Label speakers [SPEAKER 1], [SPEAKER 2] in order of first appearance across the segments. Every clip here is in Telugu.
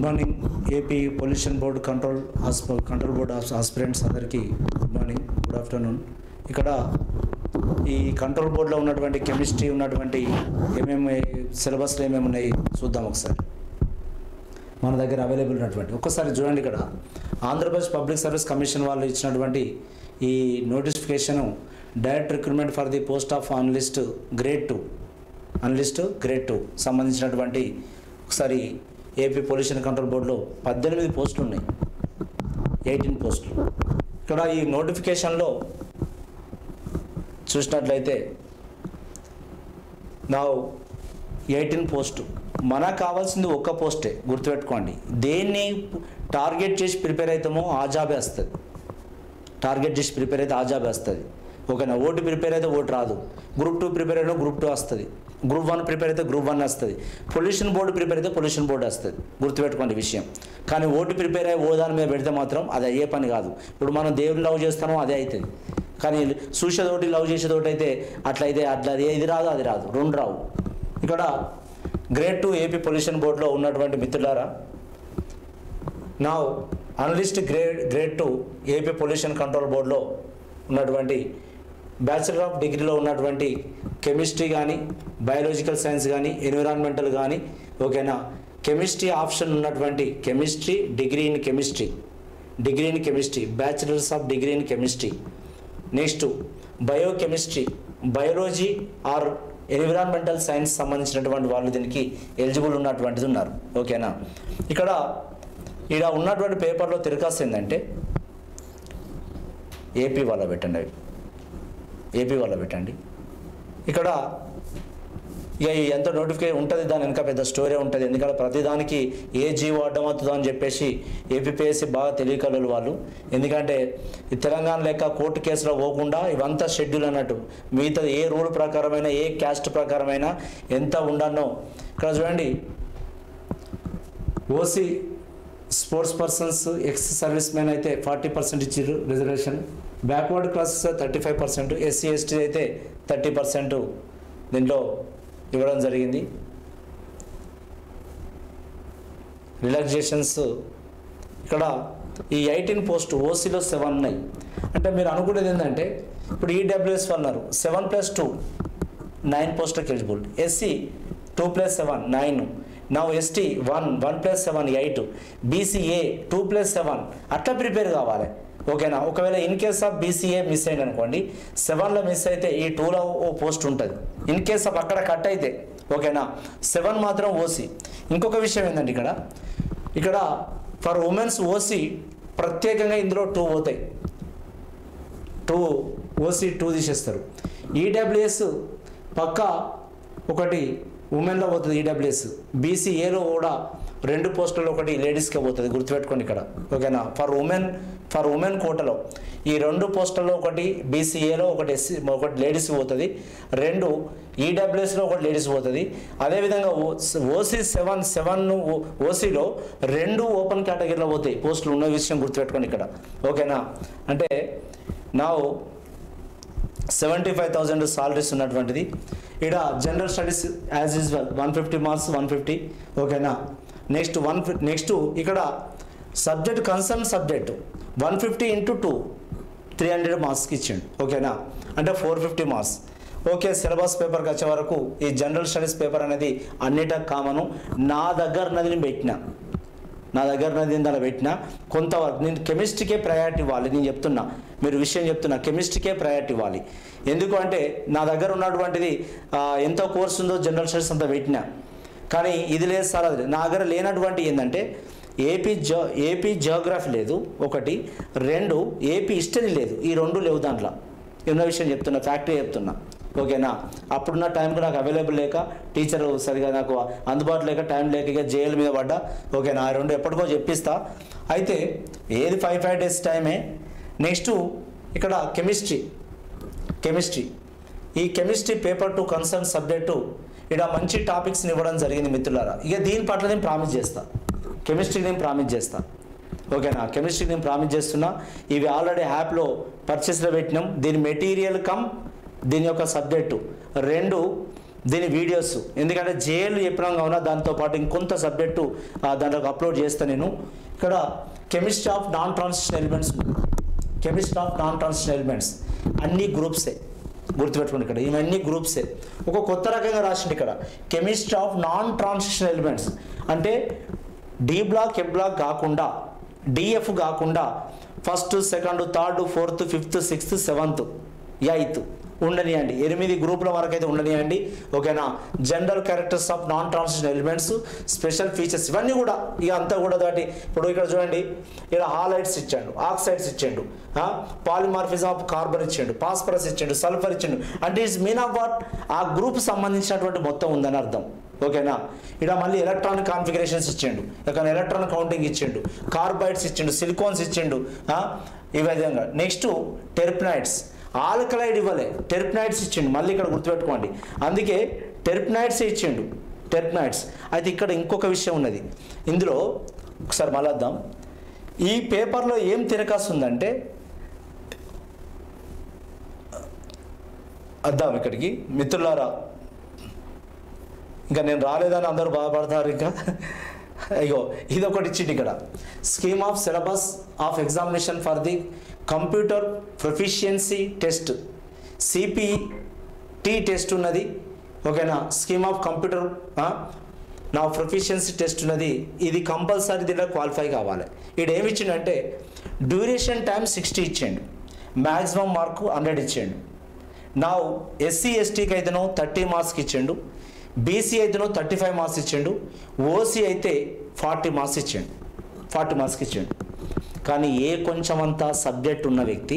[SPEAKER 1] Good morning AP pollution board control ఆస్ప కంట్రోల్ బోర్డ్ ఆస్ ఆస్పిరెంట్స్ అందరికీ గుడ్ మార్నింగ్ గుడ్ ఆఫ్టర్నూన్ ఇక్కడ ఈ కంట్రోల్ బోర్డులో ఉన్నటువంటి కెమిస్ట్రీ ఉన్నటువంటి ఏమేమి సిలబస్లో ఏమేమి ఉన్నాయి చూద్దాం ఒకసారి మన దగ్గర అవైలబుల్ ఉన్నటువంటి ఒక్కసారి చూడండి ఇక్కడ ఆంధ్రప్రదేశ్ పబ్లిక్ సర్వీస్ కమిషన్ వాళ్ళు ఇచ్చినటువంటి ఈ notification direct recruitment for the post of analyst grade two analyst grade two సంబంధించినటువంటి ఒకసారి ఏపీ పొల్యూషన్ కంట్రోల్ బోర్డులో పద్దెనిమిది పోస్టులు ఉన్నాయి ఎయిటీన్ పోస్టులు ఇక్కడ ఈ నోటిఫికేషన్లో చూసినట్లయితే నా ఎయిటీన్ పోస్ట్ మనకు కావాల్సింది ఒక్క పోస్టే గుర్తుపెట్టుకోండి దేన్ని టార్గెట్ చేసి ప్రిపేర్ అవుతామో ఆ జాబే వస్తుంది టార్గెట్ చేసి ప్రిపేర్ అయితే ఆ జాబే వస్తుంది ఓకేనా ఓటు ప్రిపేర్ అయితే ఓటు రాదు గ్రూప్ టూ ప్రిపేర్ అయినా గ్రూప్ టూ వస్తుంది గ్రూప్ వన్ ప్రిపేర్ అయితే గ్రూప్ వన్ వస్తుంది పొల్యూషన్ బోర్డు ప్రిపేర్ అయితే పొల్యూషన్ బోర్డు వస్తుంది గుర్తుపెట్టుకోండి విషయం కానీ ఓటు ప్రిపేర్ అయ్యి ఓ దాని మీద పెడితే మాత్రం అది అయ్యే పని కాదు ఇప్పుడు మనం దేవుని లవ్ చేస్తామో అదే అవుతుంది కానీ చూసేదోటి లవ్ చేసేదోటి అయితే అట్లయితే అట్లా అది ఇది రాదు అది రాదు రెండు రావు ఇక్కడ గ్రేడ్ టూ ఏపీ పొల్యూషన్ బోర్డులో ఉన్నటువంటి మిత్రులారా నా analyst grade grade two AP pollution control బోర్డులో ఉన్నటువంటి బ్యాచిలర్ ఆఫ్ డిగ్రీలో ఉన్నటువంటి కెమిస్ట్రీ కానీ బయాలజికల్ సైన్స్ కానీ ఎన్విరాన్మెంటల్ కానీ ఓకేనా కెమిస్ట్రీ ఆప్షన్ ఉన్నటువంటి chemistry degree in chemistry degree in chemistry bachelors of degree in chemistry next biochemistry biology or environmental science సంబంధించినటువంటి వాళ్ళు దీనికి ఎలిజిబుల్ ఉన్నటువంటిది ఉన్నారు ఓకేనా ఇక్కడ ఇక్కడ ఉన్నటువంటి పేపర్లో తిరకాసు ఏంటంటే ఏపీ వాళ్ళ పెట్టండి అవి ఏపీ వాళ్ళ పెట్టండి ఇక్కడ ఇక ఈ ఎంత నోటిఫికేషన్ ఉంటుంది దాని వెనక పెద్ద స్టోరీ ఉంటుంది ఎందుకంటే ప్రతిదానికి ఏ జీవో అడ్డం అవుతుందో అని చెప్పేసి ఏపీపీఎస్సీ బాగా తెలియకలలు వాళ్ళు ఎందుకంటే ఈ తెలంగాణ లెక్క కోర్టు కేసులో పోకుండా ఇవంతా షెడ్యూల్ అన్నట్టు మిగతా ఏ రూల్ ప్రకారమైన ఏ క్యాస్ట్ ప్రకారమైన ఎంత ఉండనో ఇక్కడ చూడండి OC sports persons ex service men అయితే ఫార్టీ పర్సెంట్ ఇచ్చారు reservation backward classes thirty five percent SC ST అయితే థర్టీ పర్సెంట్ దీంట్లో ఇవ్వడం జరిగింది రిలాక్సేషన్స్ ఇక్కడ ఈ ఎయిటీన్ పోస్ట్ ఓసీలో సెవెన్ ఉన్నాయి అంటే మీరు అనుకునేది ఏంటంటే ఇప్పుడు ఈడబ్ల్యూఎస్ అన్నారు సెవెన్ ప్లస్ టూ నైన్ పోస్టులకు eligible SC two plus seven nine now ST one one plus seven eight BCA two plus seven అట్లా ప్రిపేర్ కావాలి ఓకేనా ఒకవేళ in case of BCA miss అయింది అనుకోండి సెవెన్లో మిస్ అయితే ఈ టూలో ఓ పోస్ట్ ఉంటుంది ఇన్ కేస్ ఆఫ్ అక్కడ కట్ అయితే ఓకేనా సెవెన్ మాత్రం ఓసీ ఇంకొక విషయం ఏంటంటే ఇక్కడ ఇక్కడ ఫర్ ఉమెన్స్ ఓసీ ప్రత్యేకంగా ఇందులో టూ పోతాయి టూ ఓసీ టూ తీసేస్తారు ఈడబ్ల్యూఎస్ పక్క ఒకటి ఉమెన్లో పోతుంది ఈడబ్ల్యూఎస్ బీసీఏలో కూడా రెండు పోస్టుల్లో ఒకటి లేడీస్కే పోతుంది గుర్తుపెట్టుకోండి ఇక్కడ ఓకేనా ఫర్ ఉమెన్ ఫర్ ఉమెన్ కోటలో ఈ రెండు పోస్టుల్లో ఒకటి బీసీఏలో ఒకటి ఎస్సీ ఒకటి లేడీస్ పోతుంది రెండు ఈడబ్ల్యూఎస్లో ఒకటి లేడీస్ పోతుంది అదేవిధంగా ఓసీ సెవెన్ సెవెన్ ఓసీలో రెండు ఓపెన్ కేటగిరీలో పోతాయి పోస్టులు ఉన్న విషయం గుర్తుపెట్టుకోండి ఇక్కడ ఓకేనా అంటే నా సెవెంటీ ఫైవ్ థౌజండ్ సాలరీస్ ఉన్నటువంటిది ఇక్కడ general studies as usual one fifty marks one fifty ఓకేనా నెక్స్ట్ వన్ నెక్స్ట్ ఇక్కడ subject concern subject one fifty into two three hundred మార్క్స్కి ఇచ్చిండు ఓకేనా అంటే four fifty marks okay syllabus పేపర్కి వచ్చే వరకు ఈ జనరల్ స్టడీస్ పేపర్ అనేది అన్నిట కామను నా దగ్గర నదిని పెట్టిన నా దగ్గర నది దాన్ని పెట్టిన కొంతవరకు నేను కెమిస్ట్రీకే ప్రయారిటీ ఇవ్వాలి నేను చెప్తున్నా మీరు విషయం చెప్తున్నా కెమిస్ట్రీకే ప్రయారిటీ ఇవ్వాలి ఎందుకు అంటే నా దగ్గర ఉన్నటువంటిది ఆ, ఎంతో కోర్స్ ఉందో జనరల్ స్టడీస్ అంతా పెట్టినా కానీ ఇది లేదు సార్ అది లేదు. నా దగ్గర లేనటువంటి ఏంటంటే ఏపీ జో ఏపీ జియోగ్రఫీ లేదు ఒకటి రెండు ఏపీ హిస్టరీ లేదు ఈ రెండు లేవు దాంట్లో ఎన్నో విషయం చెప్తున్నా ఫ్యాక్టరీ చెప్తున్నా ఓకేనా అప్పుడున్న టైంకి నాకు అవైలబుల్ లేక టీచర్ సరిగా నాకు అందుబాటులో లేక టైం లేక ఇక జైలు మీద పడ్డా ఓకేనా ఆ రెండు ఎప్పటికో చెప్పిస్తా అయితే ఏది ఫైవ్ ఫైవ్ డేస్ టైమే నెక్స్ట్ ఇక్కడ కెమిస్ట్రీ కెమిస్ట్రీ ఈ chemistry paper to concern subject ఇక్కడ మంచి టాపిక్స్ని ఇవ్వడం జరిగింది మిత్రులారా ఇక దీని పట్ల నేను ప్రామిస్ చేస్తా కెమిస్ట్రీ నేను ప్రామిస్ చేస్తా ఓకేనా కెమిస్ట్రీ నేను ప్రామిస్ చేస్తున్నా ఇవి ఆల్రెడీ యాప్లో పర్చేస్లో పెట్టినాం దీని మెటీరియల్ కమ్ దీని యొక్క సబ్జెక్టు రెండు దీని వీడియోస్ ఎందుకంటే జేఎల్ చెప్పినాం కావున దాంతోపాటు ఇంకొంత సబ్జెక్టు ఆ, దాంట్లోకి అప్లోడ్ చేస్తాను నేను ఇక్కడ chemistry of non transition elements chemistry of non transition elements అన్ని గ్రూప్సే గుర్తుపెట్టుకోండి ఇక్కడ ఇవన్నీ గ్రూప్సే ఒక కొత్త రకంగా రాసింది ఇక్కడ chemistry of non transition elements అంటే డి బ్లాక్ ఎ బ్లాక్ కాకుండా డిఎఫ్ కాకుండా first second third fourth fifth sixth seventh eighth ఉండనియండి ఎనిమిది గ్రూపుల వరకు అయితే ఉండనియండి ఓకేనా general characters of non transition elements special features ఇవన్నీ కూడా ఇక అంతా కూడా దాటి ఇప్పుడు ఇక్కడ చూడండి ఇక్కడ హాలైట్స్ ఇచ్చాడు ఆక్సైడ్స్ ఇచ్చాడు పాలిమార్ఫిజం ఆఫ్ కార్బన్ ఇచ్చాడు పాస్పరస్ ఇచ్చాడు సల్ఫర్ ఇచ్చాడు అంటే ఇట్స్ మీన్ ఆఫ్ వాట్ ఆ గ్రూప్ సంబంధించినటువంటి మొత్తం ఉందని అర్థం ఓకేనా ఇక్కడ మళ్ళీ ఎలక్ట్రానిక్ కాన్ఫిగరేషన్స్ ఇచ్చిండు ఇక్కడ ఎలక్ట్రాన్ కౌంటింగ్ ఇచ్చిండు కార్బైడ్స్ ఇచ్చిండు సిలికాన్స్ ఇచ్చిండు ఆ, ఈ విధంగా నెక్స్ట్ టెర్పినైడ్స్ ఆల్కలైడ్ ఇవ్వలే టెర్పినైడ్స్ ఇచ్చిండు మళ్ళీ ఇక్కడ గుర్తుపెట్టుకోండి అందుకే టెర్పినైడ్స్ ఇచ్చిండు టెర్పినైడ్స్ అయితే ఇక్కడ ఇంకొక విషయం ఉన్నది ఇందులో ఒకసారి మళ్ళీ వద్దాం ఈ పేపర్లో ఏం తిరకాస్తుందంటే వద్దాం ఇక్కడికి మిత్రులారా ఇంకా నేను రాలేదని అందరూ బాధపడతారు ఇంకా అయ్యో ఇది ఒకటి ఇచ్చింది ఇక్కడ scheme of syllabus of examination for the computer proficiency test CPT test ఉన్నది ఓకేనా స్కీమ్ ఆఫ్ కంప్యూటర్ నా ప్రొఫిషియన్సీ టెస్ట్ ఉన్నది ఇది కంపల్సరీ దీంట్లో క్వాలిఫై కావాలి ఇక్కడ ఏమి ఇచ్చిండంటే డ్యూరేషన్ టైం సిక్స్టీ ఇచ్చిండు మ్యాక్సిమం మార్కు హండ్రెడ్ ఇచ్చిండు నా ఎస్సీ ఎస్టీకి అయితేనో థర్టీ మార్క్స్కి ఇచ్చిండు బీసీ అయితేనో థర్టీ ఫైవ్ మార్క్స్ ఇచ్చిండు ఓసీ అయితే ఫార్టీ మార్క్స్ ఇచ్చిండు ఫార్టీ మార్క్స్కి ఇచ్చిండు కానీ ఏ కొంచెం అంతా సబ్జెక్ట్ ఉన్న వ్యక్తి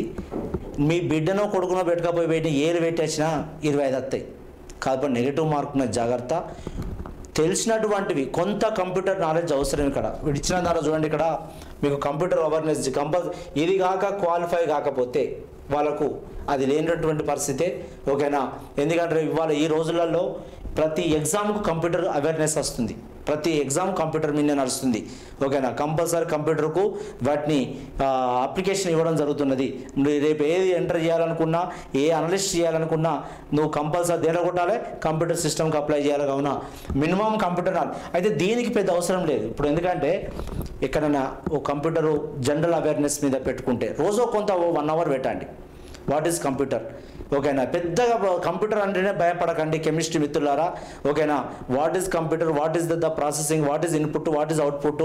[SPEAKER 1] మీ బిడ్డనో కొడుకునో పెట్టుకపోయి పెట్టి ఏరు పెట్టేసినా ఇరవై ఐదు వస్తాయి కాబట్టి నెగిటివ్ మార్క్ ఉన్న జాగ్రత్త తెలిసినటువంటివి కొంత కంప్యూటర్ నాలెడ్జ్ అవసరం ఇక్కడ వీడు ఇచ్చిన దాంట్లో చూడండి ఇక్కడ మీకు కంప్యూటర్ అవేర్నెస్ కంపల్ ఇది కాక క్వాలిఫై కాకపోతే వాళ్ళకు అది లేనటువంటి పరిస్థితే ఓకేనా ఎందుకంటే ఇవాళ ఈ రోజులలో ప్రతి ఎగ్జామ్కు కంప్యూటర్ అవేర్నెస్ వస్తుంది ప్రతి ఎగ్జామ్ కంప్యూటర్ మీద నడుస్తుంది ఓకేనా కంపల్సరీ కంప్యూటర్కు వాటిని అప్లికేషన్ ఇవ్వడం జరుగుతున్నది నువ్వు రేపు ఏది ఎంటర్ చేయాలనుకున్నా ఏ అనలిస్ట్ చేయాలనుకున్నా నువ్వు కంపల్సరీ దేని కొట్టాలి కంప్యూటర్ సిస్టమ్కి అప్లై చేయాలి కావున మినిమం కంప్యూటర్ నాలెడ్జ్ అయితే దీనికి పెద్ద అవసరం లేదు ఇప్పుడు ఎందుకంటే ఎక్కడైనా ఓ కంప్యూటర్ జనరల్ అవేర్నెస్ మీద పెట్టుకుంటే రోజు కొంత ఓ వన్ అవర్ పెట్టండి వాట్ ఈస్ కంప్యూటర్ ఓకేనా పెద్దగా కంప్యూటర్ అంటేనే భయపడకండి కెమిస్ట్రీ మిత్రులారా ఓకేనా what is computer what is the processing what is input what is output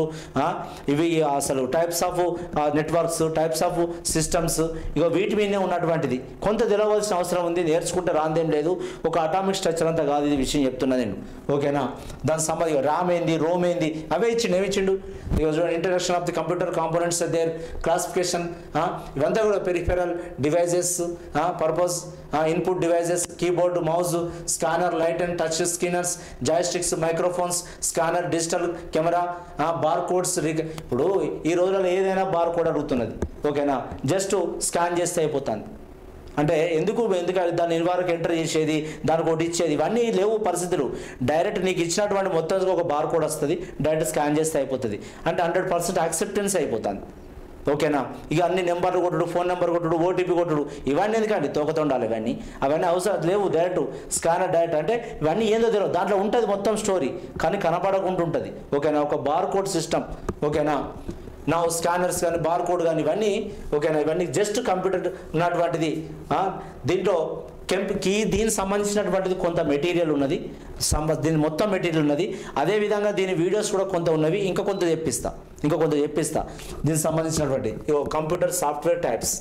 [SPEAKER 1] ఇవి అసలు types of networks types of systems ఇక వీటి మీదనే ఉన్నటువంటిది కొంత తెలవలసిన అవసరం ఉంది నేర్చుకుంటే రాందేం లేదు ఒక అటామిక్ స్ట్రక్చర్ అంతా కాదు ఇది విషయం చెప్తున్నా నేను ఓకేనా దాని సంబంధం రామ్ ఏంది రోమ్ ఏంది అవే ఇచ్చిండు ఏమి ఇచ్చిండు ఇక చూడండి introduction of the computer components their classification ఇవంతా కూడా peripheral devices purpose input devices keyboard mouse scanner light and touch screens joysticks microphones scanner digital camera bar codes ఇప్పుడు ఈ రోజుల్లో ఏదైనా బార్ కోడ్ అడుగుతున్నది ఓకేనా జస్ట్ స్కాన్ చేస్తే అయిపోతుంది అంటే ఎందుకు ఎందుకంటే దాన్ని వరకు ఎంటర్ చేసేది దానికి ఒకటి ఇచ్చేది ఇవన్నీ లేవు పరిస్థితులు డైరెక్ట్ నీకు ఇచ్చినటువంటి మొత్తం ఒక బార్ కోడ్ వస్తుంది డైరెక్ట్ స్కాన్ చేస్తే అయిపోతుంది అంటే హండ్రెడ్ పర్సెంట్ యాక్సెప్టెన్స్ అయిపోతుంది ఓకేనా ఇక అన్ని నెంబర్లు కొట్టుడు ఫోన్ నెంబర్ కొట్టుడు ఓటీపీ కొట్టుడు ఇవన్నీ ఎందుకండి తోకతో ఉండాలి ఇవన్నీ అవన్నీ అవసరం లేవు డైరెక్ట్ స్కానర్ డైరెక్ట్ అంటే ఇవన్నీ ఏందో తెలియదు దాంట్లో ఉంటుంది మొత్తం స్టోరీ కానీ కనపడకుండా ఉంటుంది ఓకేనా ఒక బార్ కోడ్ సిస్టమ్ ఓకేనా నా స్కానర్స్ కానీ బార్ కోడ్ కానీ ఇవన్నీ ఓకేనా ఇవన్నీ జస్ట్ కంప్యూటర్ ఉన్నటువంటిది ఆ, దీంట్లో కెంప్ కీ దీనికి సంబంధించినటువంటిది కొంత మెటీరియల్ ఉన్నది సంబ దీని మొత్తం మెటీరియల్ ఉన్నది అదేవిధంగా దీని వీడియోస్ కూడా కొంత ఉన్నవి ఇంకా కొంత చెప్పిస్తా ఇంకా కొంత చెప్పిస్తా దీనికి సంబంధించినటువంటి ఇగో కంప్యూటర్ సాఫ్ట్వేర్ టైప్స్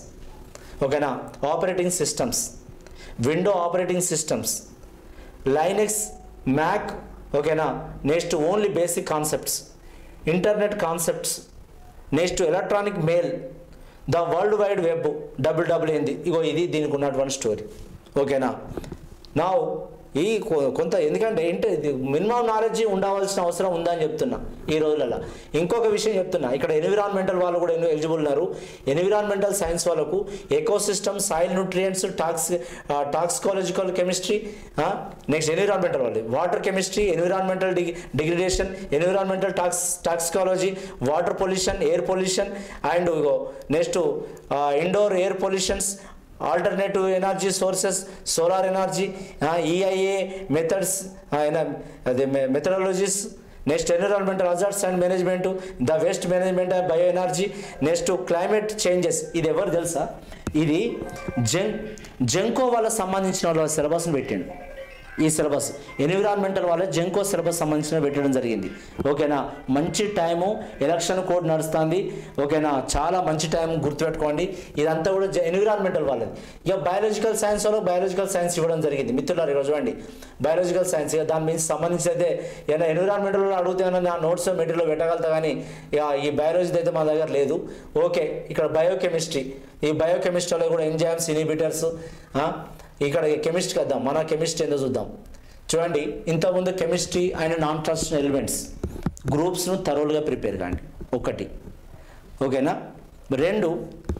[SPEAKER 1] ఓకేనా operating systems window operating systems Linux Mac ఓకేనా next only basic concepts internet concepts next electronic mail the world wide web double double ఏంది ఇగో ఇది దీనికి ఉన్నటువంటి స్టోరీ ఓకేనా నా ఈ కొ- కొంత ఎందుకంటే ఏంటి మినిమం నాలెడ్జ్ ఉండవలసిన అవసరం ఉందని చెప్తున్నా ఈ రోజులలో ఇంకొక విషయం చెప్తున్నా ఇక్కడ ఎన్విరాన్మెంటల్ వాళ్ళు కూడా ఎన్నో ఎలిజిబుల్ ఉన్నారు ఎన్విరాన్మెంటల్ సైన్స్ వాళ్ళకు ecosystem soil nutrients tox toxicological chemistry next environmental వాళ్ళు water chemistry environmental deg degradation environmental tox toxicology water pollution air pollution and next indoor air pollutions alternative energy sources solar energy EIA methods అదే methodologies next environmental hazards and management the waste management and bio energy next climate changes ఇది ఎవరు తెలుసా ఇది జెం జెంకో వాళ్ళకి సంబంధించిన వాళ్ళ సిలబస్ని పెట్టిండు ఈ సిలబస్ ఎన్విరాన్మెంటల్ వాళ్ళ జెంకో సిలబస్ సంబంధించిన పెట్టడం జరిగింది ఓకేనా మంచి టైము ఎలక్షన్ కోడ్ నడుస్తుంది ఓకేనా చాలా మంచి టైం గుర్తుపెట్టుకోండి ఇదంతా కూడా ఎన్విరాన్మెంటల్ వాళ్ళది ఇక బయాలజికల్ సైన్స్ వాళ్ళు బయాలజికల్ సైన్స్ ఇవ్వడం జరిగింది మిత్రులారు ఈరోజు చూడండి బయాలజికల్ సైన్స్ ఇక దాని మీద సంబంధించి అయితే ఏదైనా ఎన్విరాన్మెంటల్ వాళ్ళు అడిగితే నా నోట్స్ మెటీరియల్ పెట్టగలుగుతా కానీ ఇక ఈ బయాలజీ అయితే మా దగ్గర లేదు ఓకే ఇక్కడ బయోకెమిస్ట్రీ ఈ బయోకెమిస్ట్రీలో కూడా ఎంజైమ్స్ ఇనిబిటర్స్ ఇక్కడ కెమిస్ట్రీకి వద్దాం మన కెమిస్ట్రీ ఏందో చూద్దాం చూడండి ఇంతకుముందు chemistry and non transition elements గ్రూప్స్ను తరోలుగా ప్రిపేర్ కాండి ఒకటి ఓకేనా రెండు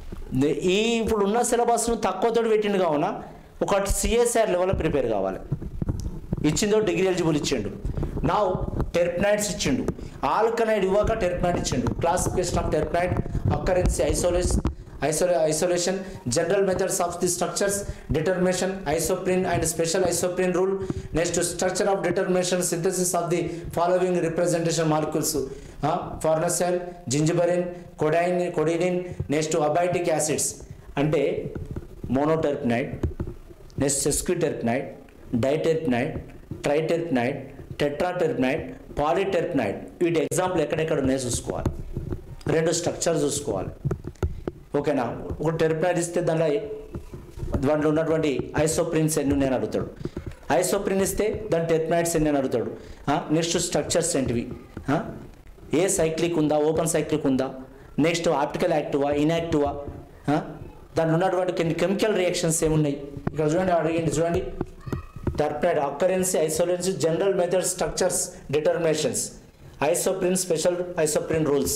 [SPEAKER 1] ఈ ఇప్పుడు ఉన్న సిలబస్ను తక్కువతో పెట్టిండు కావున ఒక సిఎస్ఆర్ లెవెల్లో ప్రిపేర్ కావాలి ఇచ్చిందో డిగ్రీ ఎలిజిబుల్ ఇచ్చిండు నా టెర్ప్నైడ్స్ ఇచ్చిండు ఆల్కనైడ్ ఇవ్వక టెర్ప్నైడ్ ఇచ్చిండు classification of terpenoid occurrence isolates ఐసోలే isolation general methods of the structures determination isoprene and special isoprene rule next structure of determination synthesis of the following representation molecules farnesol zingiberene codeine కొడినిన్ నెక్స్ట్ అబైటిక్ యాసిడ్స్ అంటే మోనోటెర్ప్నైడ్ నెక్స్ట్ సెస్క్యూటెర్ప్నైడ్ డైటెర్ప్నైడ్ ట్రైటెర్ప్నైడ్ టెట్రాటెర్ప్నైడ్ పాలిటెర్ప్నైడ్ వీటి ఎగ్జాంపుల్ ఎక్కడెక్కడ ఉన్నాయో చూసుకోవాలి రెండు స్ట్రక్చర్ చూసుకోవాలి ఓకేనా ఒక టెర్ప్నైడ్ ఇస్తే దాంట్లో దాంట్లో ఉన్నటువంటి ఐసోప్రిన్స్ ఎన్ని ఉన్నాయని అడుగుతాడు ఐసోప్రిన్ ఇస్తే దాని టెర్ప్నైడ్స్ ఎన్ని అని అడుగుతాడు నెక్స్ట్ స్ట్రక్చర్స్ ఏంటివి ఆ? ఏ సైక్లిక్ ఉందా ఓపెన్ సైక్లిక్ ఉందా నెక్స్ట్ ఆప్టికల్ యాక్టివా ఇన్యాక్టివా దాంట్లో ఉన్నటువంటి కొన్ని కెమికల్ రియాక్షన్స్ ఏమున్నాయి ఇక్కడ చూడండి అడిగింది చూడండి టర్పైడ్ అక్కరెన్సీ ఐసోలెన్సీ general method structures determinations isoprene special isoprene rules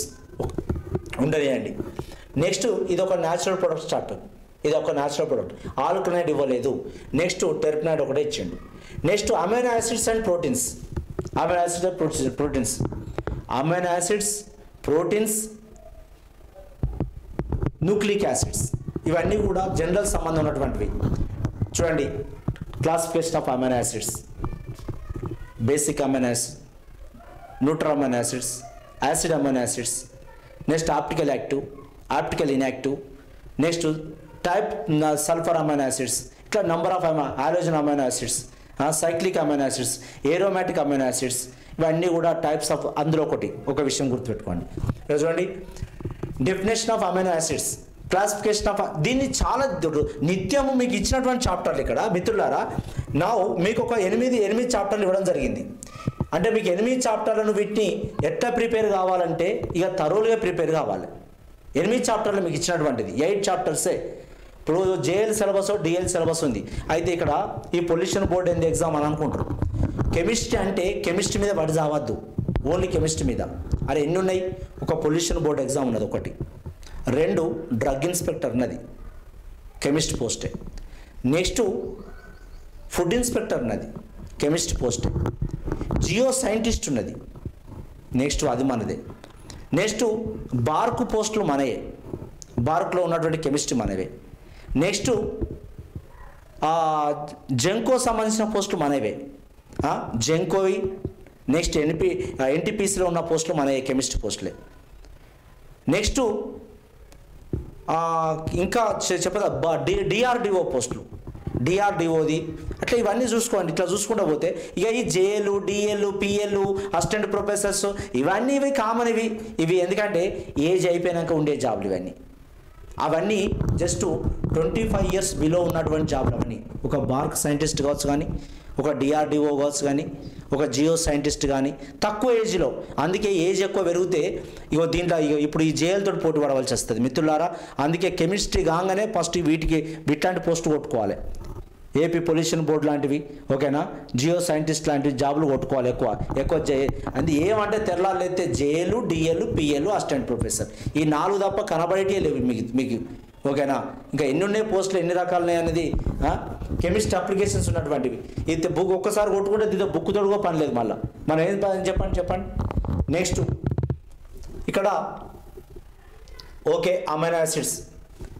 [SPEAKER 1] ఉండనియండి నెక్స్ట్ ఇది ఒక న్యాచురల్ ప్రొడక్ట్ స్టార్ట్ ఇది ఒక న్యాచురల్ ప్రొడక్ట్ ఆల్కనైడ్ ఇవ్వలేదు నెక్స్ట్ టెర్పనైడ్ ఒకటే ఇచ్చిండు next amino acids and proteins amino acids and proteins amino acids proteins nucleic acids ఇవన్నీ కూడా జనరల్ సంబంధం ఉన్నటువంటివి చూడండి classification of amino acids basic amino acid neutral amino acids acid amino acids next optical active optical inactive next type sulphur amino acids ఇట్లా number of amino halogen amino acids cyclic amino acids aromatic amino acids ఇవన్నీ కూడా టైప్స్ ఆఫ్ అందులో ఒకటి ఒక విషయం గుర్తుపెట్టుకోండి ఇక్కడ చూడండి definition of amino acids classification of దీన్ని చాలా దు- నిత్యము మీకు ఇచ్చినటువంటి చాప్టర్లు ఇక్కడ మిత్రులారా నా మీకు ఒక ఎనిమిది ఎనిమిది చాప్టర్లు ఇవ్వడం జరిగింది అంటే మీకు ఎనిమిది చాప్టర్లను వీటిని ఎట్లా ప్రిపేర్ కావాలంటే ఇక తరోలుగా ప్రిపేర్ కావాలి ఎనిమిది చాప్టర్లు మీకు ఇచ్చినటువంటిది ఎయిట్ చాప్టర్సే ఇప్పుడు జేఎల్ సిలబస్ డిఎల్ సిలబస్ ఉంది అయితే ఇక్కడ ఈ పొల్యూషన్ బోర్డ్ ఏంది ఎగ్జామ్ అని అనుకుంటారు కెమిస్ట్రీ అంటే కెమిస్ట్రీ మీద పడి చావద్దు ఓన్లీ కెమిస్ట్రీ మీద అరే ఎన్ని ఉన్నాయి ఒక పొల్యూషన్ బోర్డ్ ఎగ్జామ్ ఉన్నది ఒకటి రెండు డ్రగ్ ఇన్స్పెక్టర్ ఉన్నది కెమిస్ట్ పోస్టే నెక్స్ట్ ఫుడ్ ఇన్స్పెక్టర్ ఉన్నది కెమిస్ట్ పోస్ట్ జియో సైంటిస్ట్ ఉన్నది నెక్స్ట్ అది మనదే నెక్స్ట్ బార్కు పోస్టులు మనయే బార్కులో ఉన్నటువంటి కెమిస్ట్రీ మనవే నెక్స్ట్ జంకో సంబంధించిన పోస్టులు మనవే ఆ, జంకోవి నెక్స్ట్ ఎన్పి ఎన్టీపీసీలో ఉన్న పోస్టులు మనయే కెమిస్ట్రీ పోస్టులే నెక్స్ట్ ఆ, ఇంకా చె- చెప్పదా బ- డి డిఆర్డిఓ పోస్టులు డిఆర్డిఓది అట్లా ఇవన్నీ చూసుకోండి ఇట్లా చూసుకుంటూ పోతే ఇక ఈ JL DL PL assistant professors ఇవన్నీ ఇవి కామన్ ఇవి ఇవి ఎందుకంటే ఏజ్ అయిపోయినాక ఉండే జాబ్లు ఇవన్నీ అవన్నీ just twenty five years below ఉన్నటువంటి జాబ్లు అవన్నీ ఒక బార్క్ సైంటిస్ట్ కావచ్చు కానీ ఒక డిఆర్డిఓ కావచ్చు కానీ ఒక జియో సైంటిస్ట్ కానీ తక్కువ ఏజ్లో అందుకే ఏజ్ ఎక్కువ పెరిగితే ఇగో దీంట్లో ఇగో ఇప్పుడు ఈ జేఎల్తో పోటీ పడవలసి వస్తుంది మిత్రులారా అందుకే కెమిస్ట్రీ కాగానే ఫస్ట్ వీటికి ఇట్లాంటి పోస్ట్ కొట్టుకోవాలి ఏపీ పొల్యూషన్ బోర్డు లాంటివి ఓకేనా జియో సైంటిస్ట్ లాంటివి జాబులు కొట్టుకోవాలి ఎక్కువ ఎక్కువ జే అది ఏమంటే తెల్లాళ్ళు అయితే JL DL PL assistant professor ఈ నాలుగు తప్ప కనబడేటే లేవు మీకు మీకు ఓకేనా ఇంకా ఎన్ని ఉన్నాయి పోస్టులు ఎన్ని రకాలు ఉన్నాయి అనేది కెమిస్ట్రీ అప్లికేషన్స్ ఉన్నటువంటివి ఇది బుక్ ఒక్కసారి కొట్టుకుంటే దీంతో బుక్ తొడుగో పని లేదు మళ్ళీ మనం ఏం పని చెప్పండి చెప్పండి నెక్స్ట్ ఇక్కడ ఓకే అమైనో యాసిడ్స్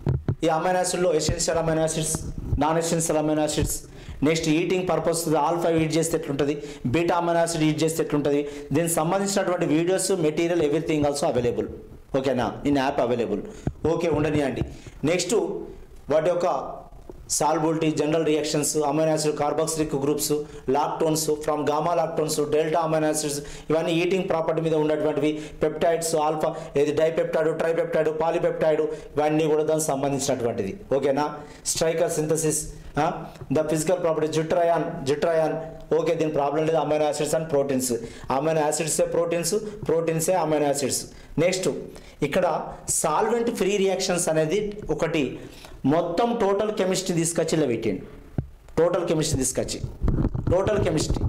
[SPEAKER 1] ఈ అమైనో యాసిడ్లో essential amino acids non essential amino acids next eating purpose alpha eat చేస్తే ఎట్లుంటుంది బీటా అమైనో యాసిడ్ ఈట్ చేస్తే ఎట్లుంటుంది దీనికి సంబంధించినటువంటి videos material everything also available ఓకేనా ఇన్ యాప్ అవైలబుల్ ఓకే ఉండనియండి నెక్స్ట్ వాటి యొక్క solubility general reactions amino acid carboxylic groups lactones from gamma lactones delta amino acids ఇవన్నీ ఈటింగ్ ప్రాపర్టీ మీద ఉన్నటువంటివి పెప్టైడ్స్ ఆల్ఫా ఏది డైపెప్టైడ్ ట్రైపెప్టైడ్ పాలిపెప్టైడ్ ఇవన్నీ కూడా దానికి సంబంధించినటువంటిది ఓకేనా Strecker synthesis the physical property zwitterion zwitterion okay దీని ప్రాబ్లం లేదు amino acids and proteins amino యాసిడ్సే ప్రోటీన్స్ ప్రోటీన్సే అమైనో యాసిడ్స్ నెక్స్ట్ ఇక్కడ సాల్వెంట్ ఫ్రీ రియాక్షన్స్ అనేది ఒకటి మొత్తం టోటల్ కెమిస్ట్రీ తీసుకొచ్చి ఇలా పెట్టిండు టోటల్ కెమిస్ట్రీ తీసుకొచ్చి టోటల్ కెమిస్ట్రీ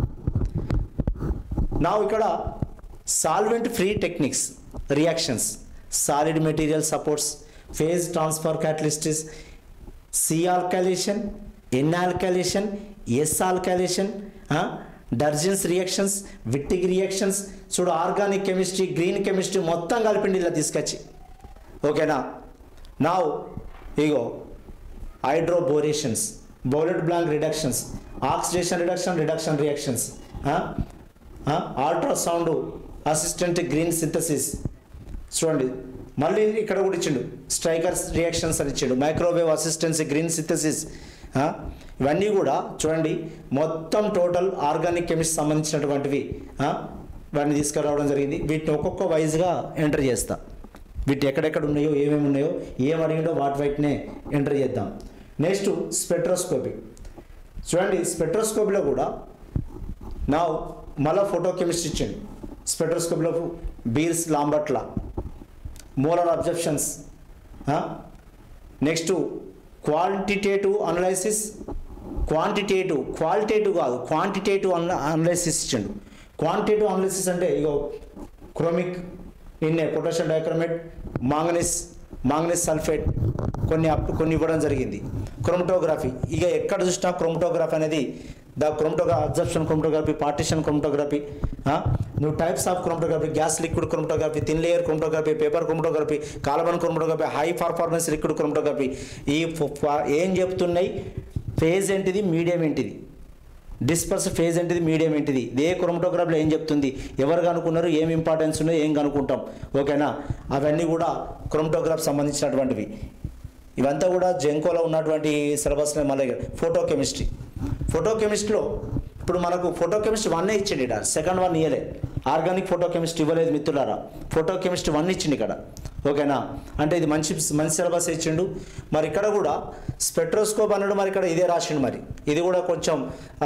[SPEAKER 1] నా ఇక్కడ solvent free techniques reactions solid material supports phase transfer catalysts C alkylation N alkylation S alkylation Darzens reactions Wittig reactions చూడు ఆర్గానిక్ కెమిస్ట్రీ గ్రీన్ కెమిస్ట్రీ మొత్తం కలిపిండి ఇలా తీసుకొచ్చి ఓకేనా నా ఇగో hydroborations Bouveault Blanc reductions oxidation reduction reduction reactions ultrasound assistant green synthesis చూడండి మళ్ళీ ఇక్కడ కూడా ఇచ్చిండు స్ట్రైకర్స్ రియాక్షన్స్ అని ఇచ్చిండు మైక్రోవేవ్ అసిస్టెన్సీ గ్రీన్ సింథసిస్ ఇవన్నీ కూడా చూడండి మొత్తం టోటల్ ఆర్గానిక్ కెమిస్ట్రీ సంబంధించినటువంటివి ఆ, ఇవన్నీ తీసుకురావడం జరిగింది వీటిని ఒక్కొక్క వైజ్గా ఎంటర్ చేస్తా వీటి ఎక్కడెక్కడ ఉన్నాయో ఏమేమి ఉన్నాయో ఏం అడిగిండో వాటి వైపునే ఎంటర్ చేద్దాం నెక్స్ట్ స్పెక్ట్రోస్కోపీ చూడండి స్పెక్ట్రోస్కోపీలో కూడా నా మళ్ళా ఫోటో కెమిస్ట్రీ ఇచ్చిండు స్పెక్ట్రోస్కోపీలో బీర్స్ లాంబట్ల molar absorptions next quantitative analysis quantitative qualitative కాదు క్వాంటిటేటివ్ అన అనలైసిస్ ఇచ్చిండు క్వాంటిటేటివ్ అనలైసిస్ అంటే ఇగో క్రోమిక్ ఇన్నే potassium dichromate manganese manganese sulphate కొన్ని అప్ కొన్ని ఇవ్వడం జరిగింది క్రోమటోగ్రఫీ ఇక ఎక్కడ చూసినా క్రోమటోగ్రఫీ అనేది ద క్రోమటోగ్రా అబ్జర్ప్షన్ క్రోమటోగ్రఫీ పార్టిషన్ క్రోమటోగ్రఫీ నువ్వు types of chromatography gas liquid chromatography thin layer chromatography paper chromatography carbon chromatography high performance liquid chromatography ఈ ఫ- ఫ- ఏం చెప్తున్నాయి ఫేజ్ ఏంటిది మీడియం ఏంటిది డిస్పర్స్ ఫేజ్ ఏంటిది మీడియం ఏంటిది ఏ క్రోమటోగ్రాఫ్లో ఏం చెప్తుంది ఎవరు కనుక్కున్నారు ఏం ఇంపార్టెన్స్ ఉన్నాయో ఏం కనుక్కుంటాం ఓకేనా అవన్నీ కూడా క్రోమటోగ్రాఫ్ సంబంధించినటువంటివి ఇవంతా కూడా జెంకోలో ఉన్నటువంటి సిలబస్ మళ్ళీ ఫోటో కెమిస్ట్రీ ఫోటో కెమిస్ట్రీలో ఇప్పుడు మనకు ఫోటో కెమిస్ట్రీ వన్నే ఇచ్చింది ఇక్కడ సెకండ్ వన్ ఇయ్యలే ఆర్గానిక్ ఫోటో కెమిస్ట్రీ ఇవ్వలేదు మిత్రులారా ఫోటో కెమిస్ట్రీ వన్ ఇచ్చింది ఇక్కడ ఓకేనా అంటే ఇది మంచి మంచి సిలబస్ ఇచ్చిండు మరి ఇక్కడ కూడా స్పెక్ట్రోస్కోప్ అన్నాడు మరి ఇక్కడ ఇదే రాసిండు మరి ఇది కూడా కొంచెం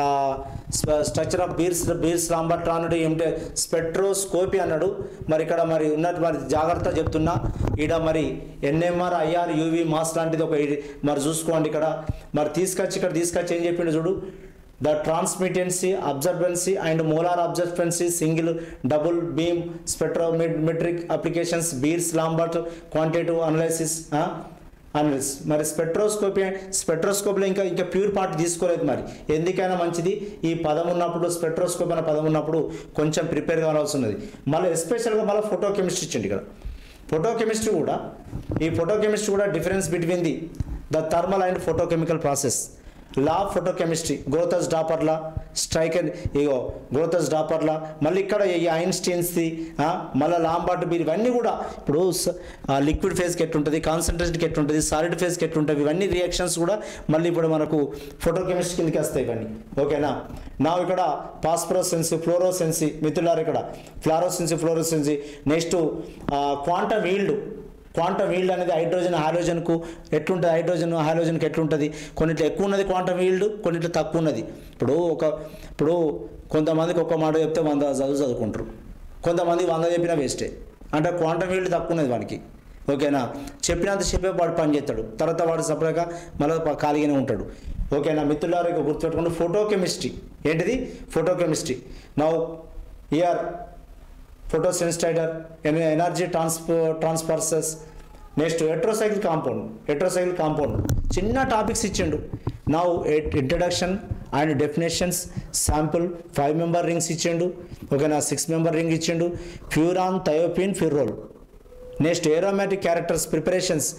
[SPEAKER 1] స్ట్రక్చర్ ఆఫ్ బీర్స్ బీర్స్ లాంబట్రా అన్నాడు ఏమిటే స్పెక్ట్రోస్కోపీ అన్నాడు మరి ఇక్కడ మరి ఉన్నట్టు మరి జాగ్రత్త చెప్తున్నా ఈడ మరి ఎన్ఎంఆర్ ఐఆర్ యూవి మాస్ లాంటిది ఒక ఇది మరి చూసుకోండి ఇక్కడ మరి తీసుకొచ్చి ఇక్కడ తీసుకొచ్చి ఏం చెప్పిండు చూడు the transmittancy absorbency and molar absorbency single double beam spectrometric applications Beer's Lambert quantitative analysis analysis మరి స్పెక్ట్రోస్కోపీ స్పెక్ట్రోస్కోప్లో ఇంకా ఇంకా ప్యూర్ పార్ట్ తీసుకోలేదు మరి ఎందుకైనా మంచిది ఈ పదం ఉన్నప్పుడు స్పెక్ట్రోస్కోప్ అనే పదం ఉన్నప్పుడు కొంచెం ప్రిపేర్ కావాల్సి ఉన్నది మళ్ళీ ఎస్పెషల్గా మళ్ళీ ఫోటో కెమిస్ట్రీ ఇచ్చింది ఇక్కడ ఫోటో కెమిస్ట్రీ కూడా ఈ ఫోటో కెమిస్ట్రీ కూడా difference between the the thermal and photochemical process లా ఫోటో కెమిస్ట్రీ గ్రోతస్ డాపర్లా స్ట్రైకర్ ఇగో గ్రోతస్ డాపర్లా మళ్ళీ ఇక్కడ ఈ ఐన్స్టీన్స్ది మళ్ళీ లాంబార్ట్ బీర్ ఇవన్నీ కూడా ఇప్పుడు లిక్విడ్ ఫేజ్కి ఎట్లుంటుంది కాన్సన్ట్రేట్కి ఎట్లుంటుంది సాలిడ్ ఫేజ్కి ఎట్లుంటుంది ఇవన్నీ రియాక్షన్స్ కూడా మళ్ళీ ఇప్పుడు మనకు ఫోటో కెమిస్ట్రీ కిందకి వస్తాయి ఇవన్నీ ఓకేనా నా ఇక్కడ పాస్పరోసెన్సీ ఫ్లోరోసెన్సీ మిత్రులారు ఇక్కడ fluorescence fluorescence next quantum yield quantum yield అనేది హైడ్రోజన్ హాలోజన్కు ఎట్లుంటుంది హైడ్రోజన్ హాలోజన్కి ఎట్లుంటుంది కొన్నిట్లో ఎక్కువ ఉన్నది క్వాంటమ్ ఈల్డ్ కొన్నిట్లో తక్కువ ఉన్నది ఇప్పుడు ఒక ఇప్పుడు కొంతమందికి ఒక్క మాట చెప్తే వంద చదువు చదువుకుంటారు కొంతమంది వంద చెప్పినా వేస్టే అంటే క్వాంటమ్ ఈల్డ్ తక్కువ ఉన్నది వానికి ఓకేనా చెప్పినంత చెప్పే వాడు పని చేస్తాడు తర్వాత వాడు సపరేట్గా మళ్ళీ ప- ఖాళీగానే ఉంటాడు ఓకేనా మిత్రులారు ఇక గుర్తుపెట్టుకోండి ఫోటో కెమిస్ట్రీ ఏంటిది ఫోటో కెమిస్ట్రీ నౌ ఇయర్ ఫోటోసెన్స్టైడర్ ఎనర్జీ ట్రాన్స్పో transfers next heterocycle compound heterocycle compound చిన్న టాపిక్స్ ఇచ్చిండు నా introduction and definitions sample five member rings ఇచ్చిండు ఓకేనా సిక్స్ మెంబర్ రింగ్ ఇచ్చిండు furan thiophene pyrrole next aromatic characters preparations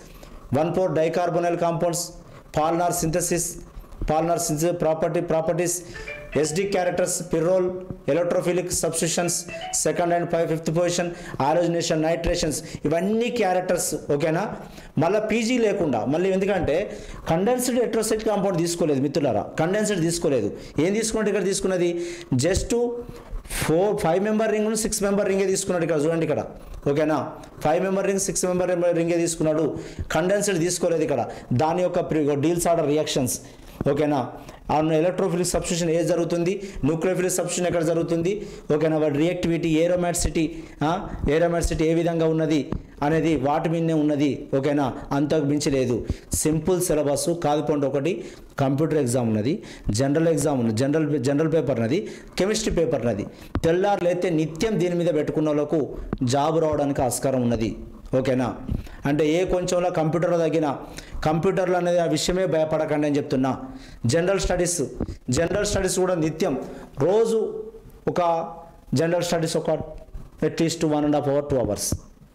[SPEAKER 1] one four dicarbonyl compounds Paal Knorr synthesis Paal Knorr synthesis property properties SD characters pyrrole electrophilic substitutions second and five fifth position halogenation nitrations ఇవన్నీ క్యారెక్టర్స్ ఓకేనా మళ్ళీ పీజీ లేకుండా మళ్ళీ ఎందుకంటే కండెన్స్డ్ ఎట్రోసైట్ కాంపౌండ్ తీసుకోలేదు మిత్రులారా కండెన్స్డ్ తీసుకోలేదు ఏం తీసుకున్నట్టు ఇక్కడ తీసుకున్నది just four five member ring six member రింగే తీసుకున్నాడు ఇక్కడ చూడండి ఇక్కడ ఓకేనా five member ring six member రింగే తీసుకున్నాడు కండెన్స్డ్ తీసుకోలేదు ఇక్కడ దాని యొక్క డీల్స్ ఆర్డర్ రియాక్షన్స్ ఓకేనా ఆ ఎలక్ట్రోఫిలిక్ సబ్స్టిట్యూషన్ ఏ జరుగుతుంది న్యూక్లియోఫిలిక్ సబ్స్టిట్యూషన్ ఎక్కడ జరుగుతుంది ఓకేనా వాటి రియాక్టివిటీ ఏరోమాట్సిటీ ఏరోమాట్సిటీ ఏ విధంగా ఉన్నది అనేది వాటి మీదనే ఉన్నది ఓకేనా అంతకు మించి లేదు సింపుల్ సిలబస్ కాదుపోండి ఒకటి కంప్యూటర్ ఎగ్జామ్ ఉన్నది జనరల్ ఎగ్జామ్ ఉన్నది జనరల్ జనరల్ పేపర్ ఉన్నది కెమిస్ట్రీ పేపర్ ఉన్నది తెల్లారులైతే నిత్యం దీని మీద పెట్టుకున్న వాళ్ళకు జాబ్ రావడానికి ఆస్కారం ఉన్నది ఓకేనా అంటే ఏ కొంచెంలో కంప్యూటర్లో తగ్గిన కంప్యూటర్లు అనేది ఆ విషయమే భయపడకండి అని చెప్తున్నా జనరల్ స్టడీస్ జనరల్ స్టడీస్ కూడా నిత్యం రోజు ఒక జనరల్ స్టడీస్ ఒక at least one and half hour two hours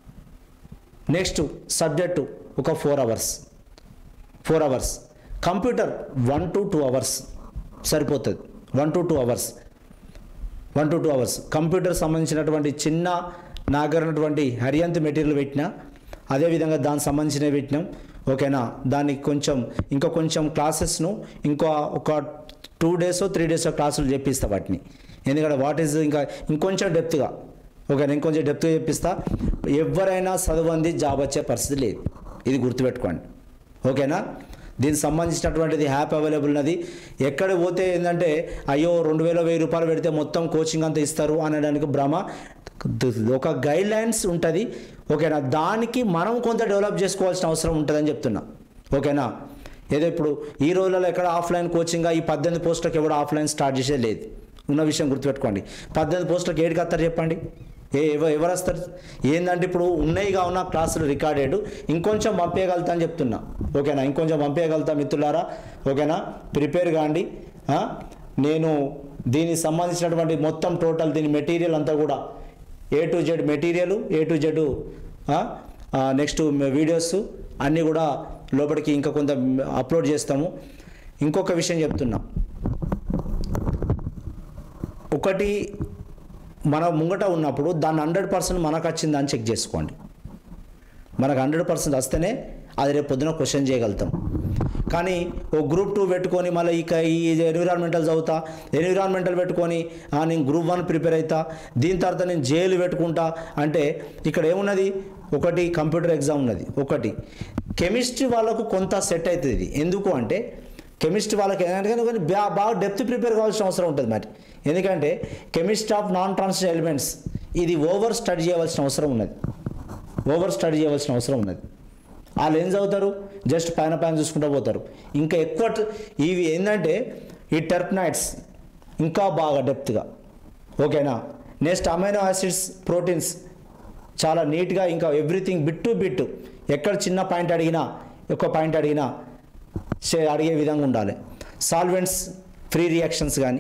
[SPEAKER 1] next subject ఒక four hours four hours computer one to two hours సరిపోతుంది one to two hours one to two hours computer సంబంధించినటువంటి చిన్న నాగరినటువంటి హరియంత్ మెటీరియల్ పెట్టినా అదేవిధంగా దానికి సంబంధించినవి పెట్టినాం ఓకేనా దానికి కొంచెం ఇంకా కొంచెం క్లాసెస్ను ఇంకో ఒక టూ డేస్ త్రీ డేస్ క్లాసులు చెప్పిస్తా వాటిని ఎందుకంటే వాట్ ఈజ్ ఇంకా ఇంకొంచెం డెప్త్గా ఓకేనా ఇంకొంచెం డెప్త్గా చెప్పిస్తా ఎవరైనా చదవంది జాబ్ వచ్చే పరిస్థితి లేదు ఇది గుర్తుపెట్టుకోండి ఓకేనా దీనికి సంబంధించినటువంటిది యాప్ అవైలబుల్ ఉన్నది ఎక్కడ పోతే ఏంటంటే అయ్యో రెండు వేల వెయ్యి రూపాయలు పెడితే మొత్తం కోచింగ్ అంతా ఇస్తారు అనడానికి భ్రమ ఒక గైడ్ లైన్స్ ఉంటుంది ఓకేనా దానికి మనం కొంత డెవలప్ చేసుకోవాల్సిన అవసరం ఉంటుందని చెప్తున్నా ఓకేనా ఏదో ఇప్పుడు ఈ రోజులలో ఎక్కడ ఆఫ్లైన్ కోచింగ్గా ఈ పద్దెనిమిది పోస్టులకు ఎవరు ఆఫ్లైన్ స్టార్ట్ చేసేది లేదు ఉన్న విషయం గుర్తుపెట్టుకోండి పద్దెనిమిది పోస్టులకు ఏడికి వస్తారు చెప్పండి ఏ ఎవ- ఎవరు వస్తారు ఏంటంటే ఇప్పుడు ఉన్నాయిగా ఉన్న క్లాసులు రికార్డెడ్ ఇంకొంచెం పంపేయగలుగుతా అని చెప్తున్నా ఓకేనా ఇంకొంచెం పంపేయగలుగుతా మిత్రులారా ఓకేనా ప్రిపేర్ కాండి ఆ? నేను దీనికి సంబంధించినటువంటి మొత్తం టోటల్ దీని మెటీరియల్ అంతా కూడా A to Z material A to Z next videos అన్నీ కూడా లోపలికి ఇంకా కొంత అప్లోడ్ చేస్తాము ఇంకొక విషయం చెప్తున్నా ఒకటి మన ముంగట ఉన్నప్పుడు దాన్ని హండ్రెడ్ పర్సెంట్ మనకు వచ్చిందా అని చెక్ చేసుకోండి మనకు హండ్రెడ్ పర్సెంట్ వస్తేనే అది రేపు పొద్దున క్వశ్చన్ చేయగలుగుతాం కానీ ఓ గ్రూప్ టూ పెట్టుకొని మళ్ళీ ఇక ఈ ఎన్విరాన్మెంటల్ చదువుతా ఎన్విరాన్మెంటల్ పెట్టుకొని ఆ, నేను గ్రూప్ వన్ ప్రిపేర్ అవుతా దీని తర్వాత నేను జైలు పెట్టుకుంటా అంటే ఇక్కడ ఏమున్నది ఒకటి కంప్యూటర్ ఎగ్జామ్ ఉన్నది ఒకటి కెమిస్ట్రీ వాళ్ళకు కొంత సెట్ అవుతుంది ఇది ఎందుకు అంటే కెమిస్ట్రీ వాళ్ళకి ఏంటంటే కానీ బా- బాగా డెప్త్ ప్రిపేర్ కావాల్సిన అవసరం ఉంటుంది మరి ఎందుకంటే chemistry of non transition elements ఇది ఓవర్ స్టడీ చేయవలసిన అవసరం ఉన్నది ఓవర్ స్టడీ చేయవలసిన అవసరం ఉన్నది వాళ్ళు ఏం చదువుతారు జస్ట్ పైన పైన చూసుకుంటూ పోతారు ఇంకా ఎక్కువ ట- ఇవి ఏంటంటే ఈ టెర్ప్నైట్స్ ఇంకా బాగా డెప్త్గా ఓకేనా నెక్స్ట్ అమైనో యాసిడ్స్ ప్రోటీన్స్ చాలా నీట్గా ఇంకా ఎవ్రీథింగ్ బిట్ టు బిట్ ఎక్కడ చిన్న పాయింట్ అడిగినా ఎక్కువ పాయింట్ అడిగినా చే- అడిగే విధంగా ఉండాలి సాల్వెంట్స్ ఫ్రీ రియాక్షన్స్ కానీ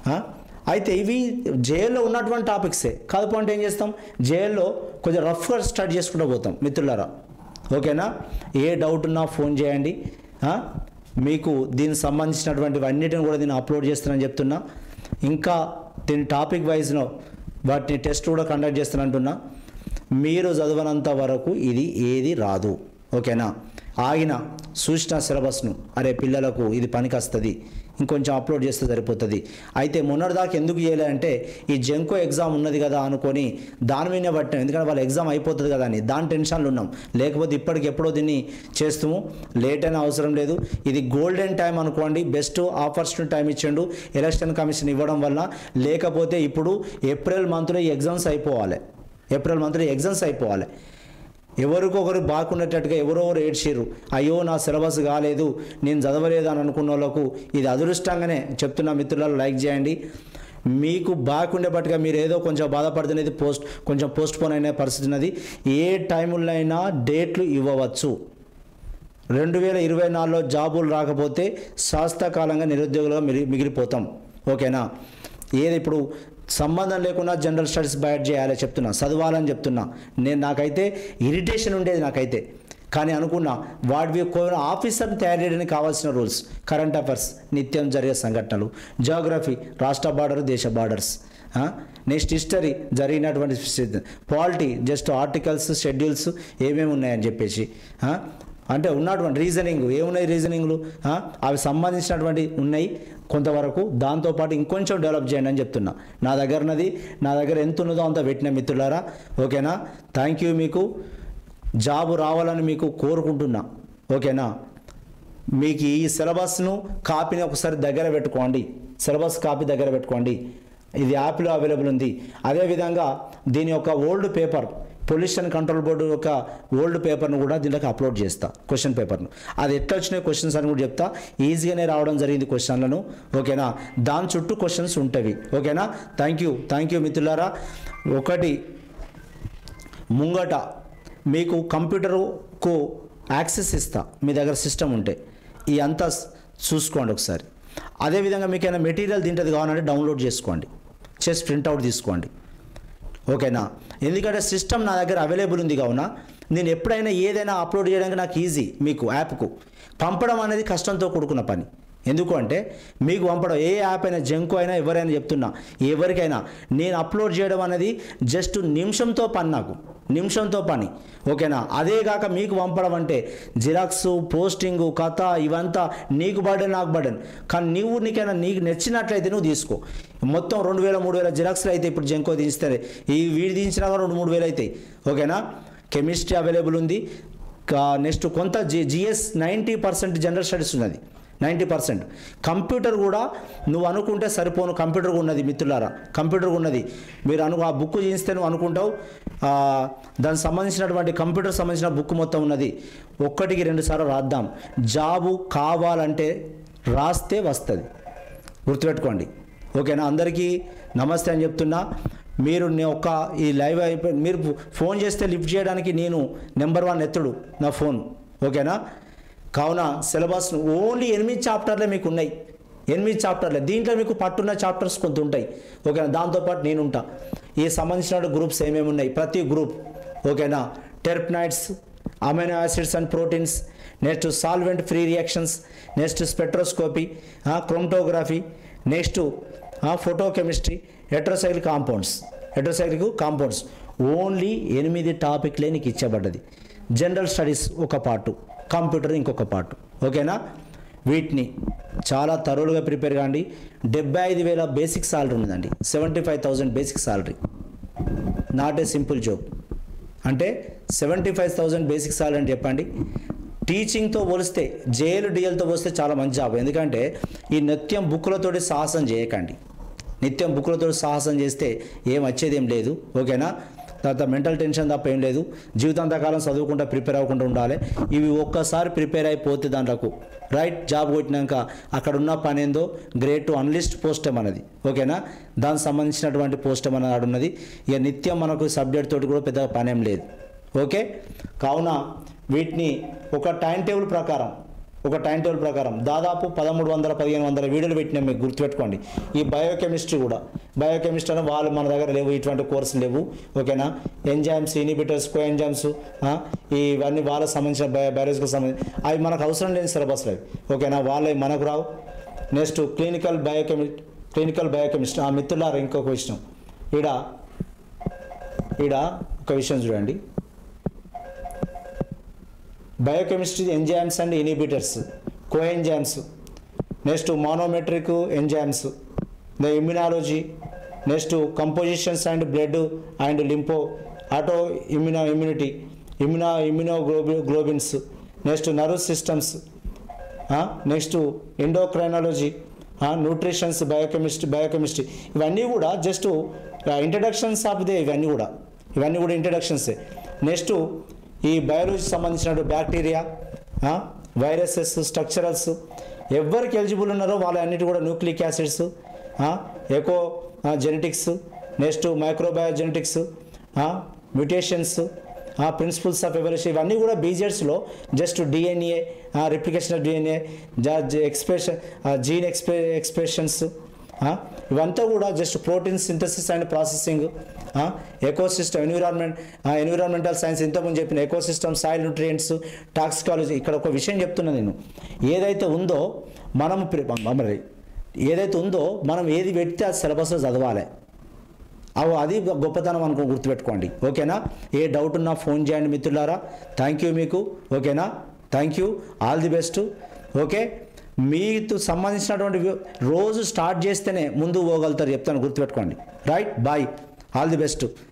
[SPEAKER 1] అయితే ఇవి జైల్లో ఉన్నటువంటి టాపిక్సే కాదు అంటే ఏం చేస్తాం జైల్లో కొంచెం రఫ్గా స్టార్ట్ చేసుకుంటూ పోతాం మిత్రులారా ఓకేనా ఏ డౌట్ ఉన్నా ఫోన్ చేయండి ఆ? మీకు దీనికి సంబంధించినటువంటి అన్నిటిని కూడా నేను అప్లోడ్ చేస్తానని చెప్తున్నా ఇంకా దీని టాపిక్ వైజ్లో వాటిని టెస్ట్ కూడా కండక్ట్ చేస్తానంటున్నా మీరు చదవనంత వరకు ఇది ఏది రాదు ఓకేనా ఆగిన చూసిన సిలబస్ను అరే పిల్లలకు ఇది పనికొస్తుంది ఇంకొంచెం అప్లోడ్ చేస్తే సరిపోతుంది అయితే మొన్నటిదాకా ఎందుకు చేయలే అంటే ఈ జంకో ఎగ్జామ్ ఉన్నది కదా అనుకొని దాని మీదనే పట్టాం ఎందుకంటే వాళ్ళ ఎగ్జామ్ అయిపోతుంది కదా అని దాని టెన్షన్లు ఉన్నాం లేకపోతే ఇప్పటికి ఎప్పుడో దీన్ని చేస్తాము లేట్ అయినా అవసరం లేదు ఇది గోల్డెన్ టైం అనుకోండి బెస్ట్ ఆపర్చునిటీ టైం ఇచ్చిండు ఎలక్షన్ కమిషన్ ఇవ్వడం వల్ల లేకపోతే ఇప్పుడు ఏప్రిల్ మంత్లో ఈ ఎగ్జామ్స్ అయిపోవాలి ఏప్రిల్ మంత్లో ఎగ్జామ్స్ అయిపోవాలి ఎవరికొకరు బాగుండేటట్టుగా ఎవరెవరు ఏడ్చిర్రు అయ్యో నా సిలబస్ కాలేదు నేను చదవలేదు అని అనుకున్న వాళ్ళకు ఇది అదృష్టంగానే చెప్తున్న మిత్రులలో లైక్ చేయండి మీకు బాగుండేపట్టుగా మీరు ఏదో కొంచెం బాధపడుతున్నది పోస్ట్ కొంచెం పోస్ట్ పోన్ అయిన పరిస్థితి ఉన్నది ఏ టైముల్లో అయినా డేట్లు ఇవ్వవచ్చు రెండు వేల ఇరవై నాలుగులో జాబులు రాకపోతే శాస్త్రకాలంగా నిరుద్యోగులుగా మిగి మిగిలిపోతాం ఓకేనా ఏది ఇప్పుడు సంబంధం లేకుండా జనరల్ స్టడీస్ బయట చేయాలి చెప్తున్నా చదవాలని చెప్తున్నా నేను నాకైతే ఇరిటేషన్ ఉండేది నాకైతే కానీ అనుకున్నా వాటి ఆఫీసర్ని తయారు చేయడానికి కావాల్సిన రూల్స్ కరెంట్ అఫైర్స్ నిత్యం జరిగే సంఘటనలు జియోగ్రఫీ రాష్ట్ర బార్డర్ దేశ బార్డర్స్ నెక్స్ట్ హిస్టరీ జరిగినటువంటి పాలిటీ జస్ట్ ఆర్టికల్స్ షెడ్యూల్స్ ఏమేమి ఉన్నాయని చెప్పేసి ఆ? అంటే ఉన్నటువంటి రీజనింగ్ ఏమున్నాయి రీజనింగ్లు ఆ? అవి సంబంధించినటువంటి ఉన్నాయి కొంతవరకు దాంతోపాటు ఇంకొంచెం డెవలప్ చేయండి అని చెప్తున్నా నా దగ్గరనది నా దగ్గర ఎంత ఉన్నదో అంత పెట్టిన మిత్రులారా ఓకేనా థ్యాంక్ యూ మీకు జాబు రావాలని మీకు కోరుకుంటున్నా ఓకేనా మీకు ఈ సిలబస్ను కాపీని ఒకసారి దగ్గర పెట్టుకోండి సిలబస్ కాపీ దగ్గర పెట్టుకోండి ఇది యాప్లో అవైలబుల్ ఉంది అదేవిధంగా దీని యొక్క old paper pollution control board యొక్క ఓల్డ్ పేపర్ను కూడా దీంట్లోకి అప్లోడ్ చేస్తా క్వశ్చన్ పేపర్ను అది ఎట్లా వచ్చినాయి క్వశ్చన్స్ అని కూడా చెప్తా ఈజీగానే రావడం జరిగింది క్వశ్చన్లను ఓకేనా దాని చుట్టూ క్వశ్చన్స్ ఉంటవి ఓకేనా థ్యాంక్ యూ థ్యాంక్ యూ మిత్రులారా ఒకటి ముంగట మీకు కంప్యూటర్కు యాక్సెస్ ఇస్తా మీ దగ్గర సిస్టమ్ ఉంటే ఈ అంతా స్- చూసుకోండి ఒకసారి అదేవిధంగా మీకు ఏమైనా మెటీరియల్ తింటది కావాలంటే డౌన్లోడ్ చేసుకోండి చేసి ప్రింట్అవుట్ తీసుకోండి ఓకేనా ఎందుకంటే సిస్టమ్ నా దగ్గర అవైలబుల్ ఉంది కావున నేను ఎప్పుడైనా ఏదైనా అప్లోడ్ చేయడానికి నాకు ఈజీ మీకు యాప్కు పంపడం అనేది కష్టంతో కూడుకున్న పని ఎందుకు అంటే మీకు పంపడం ఏ యాప్ అయినా జంకు అయినా ఎవరైనా చెప్తున్నా ఎవరికైనా నేను అప్లోడ్ చేయడం అనేది జస్ట్ నిమిషంతో పని నాకు నిమిషంతో పని ఓకేనా అదే కాక మీకు పంపడం అంటే జిరాక్స్ పోస్టింగు కథ ఇవంతా నీకు బర్డెన్ నాకు బర్డెన్ కానీ నీవు నీకైనా నీకు నచ్చినట్లయితే నువ్వు తీసుకో మొత్తం రెండు వేల మూడు వేల జిరాక్స్లు అయితే ఇప్పుడు జంకో తీస్తే ఈ వీడి తీయించినా కూడా రెండు మూడు వేలు అవుతాయి ఓకేనా కెమిస్ట్రీ అవైలబుల్ ఉంది నెక్స్ట్ కొంత G GS ninety percent general studies ఉన్నది నైంటీ పర్సెంట్ కంప్యూటర్ కూడా నువ్వు అనుకుంటే సరిపోను కంప్యూటర్ ఉన్నది మిత్రులారా కంప్యూటర్ ఉన్నది మీరు అను ఆ బుక్ చేయిస్తే నువ్వు అనుకుంటావు ఆ, దానికి సంబంధించినటువంటి కంప్యూటర్ సంబంధించిన బుక్ మొత్తం ఉన్నది ఒక్కటికి రెండు సార్లు రాద్దాం జాబు కావాలంటే రాస్తే వస్తుంది గుర్తుపెట్టుకోండి ఓకేనా అందరికీ నమస్తే అని చెప్తున్నా మీరు నే ఒక్క ఈ లైవ్ అయిపోయి మీరు ఫోన్ చేస్తే లిఫ్ట్ చేయడానికి నేను నెంబర్ వన్ ఎత్తుడు నా ఫోన్ ఓకేనా కావున సిలబస్ ఓన్లీ ఎనిమిది చాప్టర్లే మీకు ఉన్నాయి ఎనిమిది చాప్టర్లే దీంట్లో మీకు పట్టున్న చాప్టర్స్ కొంత ఉంటాయి ఓకేనా దాంతోపాటు నేను ఉంటా ఈ సంబంధించిన గ్రూప్స్ ఏమేమి ఉన్నాయి ప్రతి గ్రూప్ ఓకేనా terpenoids amino acids and proteins next solvent free reactions next spectroscopy chromatography next photochemistry heterocyclic compounds heterocyclic compounds only ఎనిమిది టాపిక్లే నీకు ఇచ్చబడ్డది జనరల్ స్టడీస్ ఒక పార్టు కంప్యూటర్ ఇంకొక పార్టు ఓకేనా వీటిని చాలా తరువులుగా ప్రిపేర్ కాండి డెబ్బై ఐదు వేల బేసిక్ సాలరీ ఉన్నదండి seventy five thousand basic salary not a simple job అంటే seventy five thousand basic salary అని చెప్పండి టీచింగ్తో పోలిస్తే జేఎల్ డిఎల్తో పోలిస్తే చాలా మంచి జాబ్ ఎందుకంటే ఈ నిత్యం బుక్కులతోటి సాహసం చేయకండి నిత్యం బుక్కులతో సాహసం చేస్తే ఏం వచ్చేది ఏం లేదు ఓకేనా తర్వాత మెంటల్ టెన్షన్ తప్ప ఏం లేదు జీవితాంతకాలం చదువుకుంటా ప్రిపేర్ అవ్వకుండా ఉండాలి ఇవి ఒక్కసారి ప్రిపేర్ అయిపోతే దాంట్లకు రైట్ జాబ్ కొట్టినాక అక్కడ ఉన్న పని ఏందో గ్రేట్ టు అన్లిస్ట్ పోస్ట్ మనది ఓకేనా దానికి సంబంధించినటువంటి పోస్ట్ మన ఆడ ఉన్నది ఇక నిత్యం మనకు సబ్జెక్ట్ తోటి కూడా పెద్దగా పని ఏం లేదు ఓకే కావున వీటిని ఒక టైం టేబుల్ ప్రకారం ఒక టైం టేబుల్ ప్రకారం దాదాపు పదమూడు వందల పదిహేను వందల వీడియోలు పెట్టినాం మీకు గుర్తుపెట్టుకోండి ఈ బయోకెమిస్ట్రీ కూడా బయోకెమిస్ట్రీ అని వాళ్ళు మన దగ్గర లేవు ఇటువంటి కోర్సులు లేవు ఓకేనా ఎంజైమ్స్ ఇనిబిటర్స్ కో ఎంజైమ్స్ ఇవన్నీ వాళ్ళకి సంబంధించిన బయో బయాలజీకి సంబంధించి అవి మనకు అవసరం లేని సిలబస్లు అవి ఓకేనా వాళ్ళవి మనకు రావు నెక్స్ట్ క్లినికల్ బయోకెమి క్లినికల్ బయోకెమిస్ట్రీ ఆ మిత్రులారా ఇంకొక విషయం ఈడ ఈడ ఒక విషయం చూడండి biochemistry enzymes and inhibitors coenzymes next monomeric enzymes the immunology next compositions and blood and lymph auto immuno immunity immuno immunoglobulins next nerve systems next endocrinology nutritions biochemistry biochemistry ఇవన్నీ కూడా జస్ట్ ఇంట్రడక్షన్స్ ఆఫ్ దే ఇవన్నీ కూడా ఇవన్నీ కూడా ఇంట్రడక్షన్సే నెక్స్ట్ ఈ బయాలజీ సంబంధించిన బ్యాక్టీరియా వైరసెస్ స్ట్రక్చరల్స్ ఎవరికి ఎలిజిబుల్ ఉన్నారో వాళ్ళ అన్నిటి కూడా nucleic acids eco genetics next microbial genetics mutations principles of evolution ఇవన్నీ కూడా బీజెట్స్లో just DNA replication of DNA expression gene ఎక్స్ప్రె ఎక్స్ప్రెషన్స్ ఆ, ఇవంతా కూడా just protein synthesis and processing ecosystem environment environmental science ఇంతకుముందు చెప్పిన ఎకోసిస్టమ్ సాయిల్ న్యూట్రియంట్స్ టాక్సికాలజీ ఇక్కడ ఒక విషయం చెప్తున్నా నేను ఏదైతే ఉందో మనం ప్రి- మరి ఏదైతే ఉందో మనం ఏది పెడితే అది సిలబస్లో చదవాలి అవు అది గొప్పతనం అనుకో గుర్తుపెట్టుకోండి ఓకేనా ఏ డౌట్ ఉన్నా ఫోన్ చేయండి మిత్రులారా థ్యాంక్ యూ మీకు ఓకేనా thank you all the best okay మీకు సంబంధించినటువంటి వి- రోజు స్టార్ట్ చేస్తేనే ముందు పోగలుగుతారు చెప్తాను గుర్తుపెట్టుకోండి right bye all the best